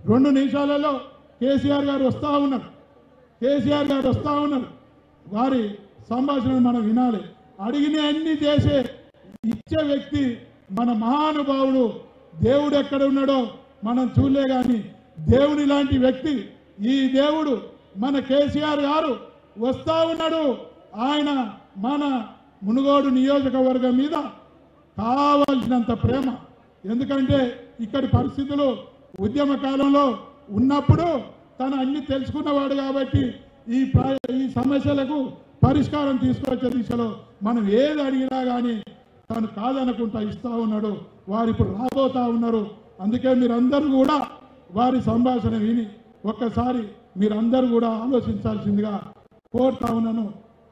రెండు నిమిషాలలో కేసీఆర్ గారు వస్తూ ఉన్నారు కేసీఆర్ గారు వస్తూ ఉన్నారు వారి సంభాషణ మనం వినాలి అడిగిన అన్ని చేసే ఇచ్చే వ్యక్తి మన మహానుభావుడు దేవుడు ఎక్కడ ఉన్నాడో మనం చూడలే కానీ దేవుని లాంటి వ్యక్తి ఈ దేవుడు మన కేసీఆర్ గారు వస్తా ఉన్నాడు ఆయన మన మునుగోడు నియోజకవర్గం మీద కావాల్సినంత ప్రేమ ఎందుకంటే ఇక్కడి పరిస్థితులు ఉద్యమ కాలంలో ఉన్నప్పుడు తను అన్ని తెలుసుకున్నవాడు కాబట్టి ఈ ప్ర- ఈ సమస్యలకు పరిష్కారం తీసుకొచ్చే దిశలో మనం ఏది అడిగినా కానీ తను కాదనుకుంటా ఇస్తా ఉన్నాడు వారు ఇప్పుడు రాబోతా ఉన్నారు అందుకే మీరందరూ కూడా వారి సంభాషణ విని ఒక్కసారి మీరందరూ కూడా ఆలోచించాల్సిందిగా కోరుతా ఉన్నాను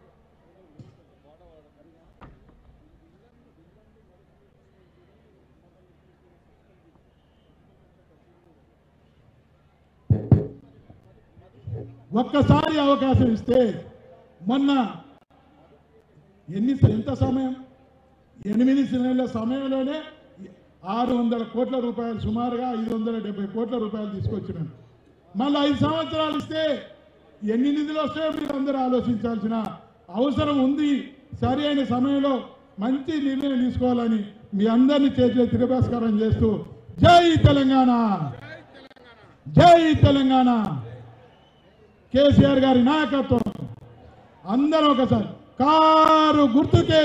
ఒక్కసారి అవకాశం ఇస్తే మొన్న ఎన్ని ఎంత సమయం ఎనిమిది నెలల సమయంలోనే ఆరు వందల కోట్ల రూపాయలు సుమారుగా ఐదు వందల డెబ్బై కోట్ల రూపాయలు తీసుకొచ్చినాను మళ్ళీ ఐదు సంవత్సరాలు ఇస్తే ఎన్ని నిధులు వస్తాయో మీరు అందరూ ఆలోచించాల్సిన అవసరం ఉంది సరి అయిన సమయంలో మంచి నిర్ణయం తీసుకోవాలని మీ అందరినీ చేసే తిరస్కారం చేస్తూ జై తెలంగాణ జై తెలంగాణ కేసీఆర్ గారి నాయకత్వం అందరం ఒకసారి కారు గుర్తుకే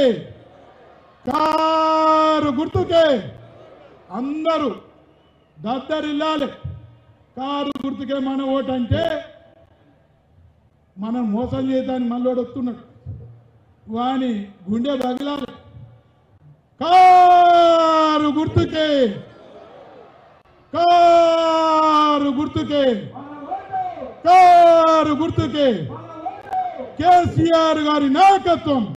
కారు గుర్తుకే అందరూ దద్దరిల్లాలి కారు గుర్తుకే మన ఓటు అంటే మనం మోసం చేయడానికి మళ్ళోడు వస్తున్నాడు వాని గుండె బగిలాలి కారు గుర్తుకే కారు గుర్తుకే కారు గుర్తుకే కేసీఆర్ గారి నాయకత్వం